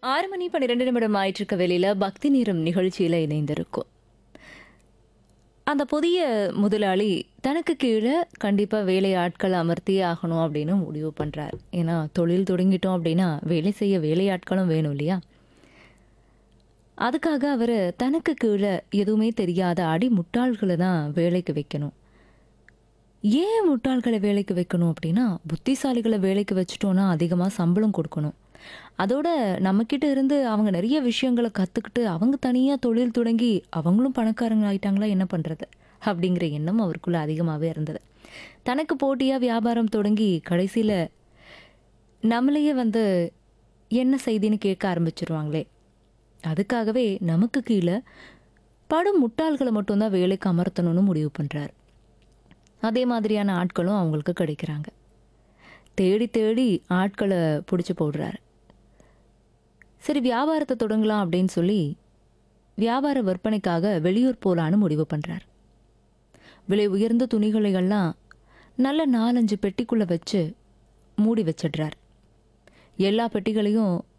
ஆறு மணி பன்னிரெண்டு நிமிடம் ஆயிட்டிருக்க வேலையில பக்தி நேரம் நிகழ்ச்சியில இணைந்திருக்கும் அந்த புதிய முதலாளி தனக்கு கீழே கண்டிப்பா வேலை ஆட்கள் அமர்த்தியே ஆகணும் அப்படின்னு முடிவு பண்றார் ஏன்னா தொழில் தொடங்கிட்டோம் அப்படின்னா வேலை செய்ய வேலையாட்களும் வேணும் இல்லையா அதுக்காக அவர் தனக்கு கீழே எதுவுமே தெரியாத அடி முட்டாள்களை தான் வேலைக்கு வைக்கணும் ஏன் முட்டாள்களை வேலைக்கு வைக்கணும் அப்படின்னா புத்திசாலிகளை வேலைக்கு வச்சுட்டோன்னா அதிகமாக சம்பளம் கொடுக்கணும் அதோட நம்மக்கிட்ட இருந்து அவங்க நிறைய விஷயங்களை கற்றுக்கிட்டு அவங்க தனியாக தொழில் தொடங்கி அவங்களும் பணக்காரங்க ஆயிட்டாங்களா என்ன பண்ணுறது அப்படிங்கிற எண்ணம் அவருக்குள்ள அதிகமாகவே இருந்தது தனக்கு போட்டியாக வியாபாரம் தொடங்கி கடைசியில் நம்மளையே வந்து என்ன செய்தின்னு கேட்க ஆரம்பிச்சிருவாங்களே அதுக்காகவே நமக்கு கீழே படும் முட்டாள்களை மட்டும்தான் வேலைக்கு அமர்த்தணும்னு முடிவு பண்ணுறாரு அதே மாதிரியான ஆட்களும் அவங்களுக்கு கிடைக்கிறாங்க தேடி தேடி ஆட்களை பிடிச்சி போடுறாரு சரி வியாபாரத்தை தொடங்கலாம் அப்படின்னு சொல்லி வியாபார விற்பனைக்காக வெளியூர் போலான்னு முடிவு பண்ணுறார் விலை உயர்ந்த துணிகளைகள்லாம் நல்ல நாலஞ்சு பெட்டிக்குள்ளே வச்சு மூடி வச்சிடுறார் எல்லா பெட்டிகளையும்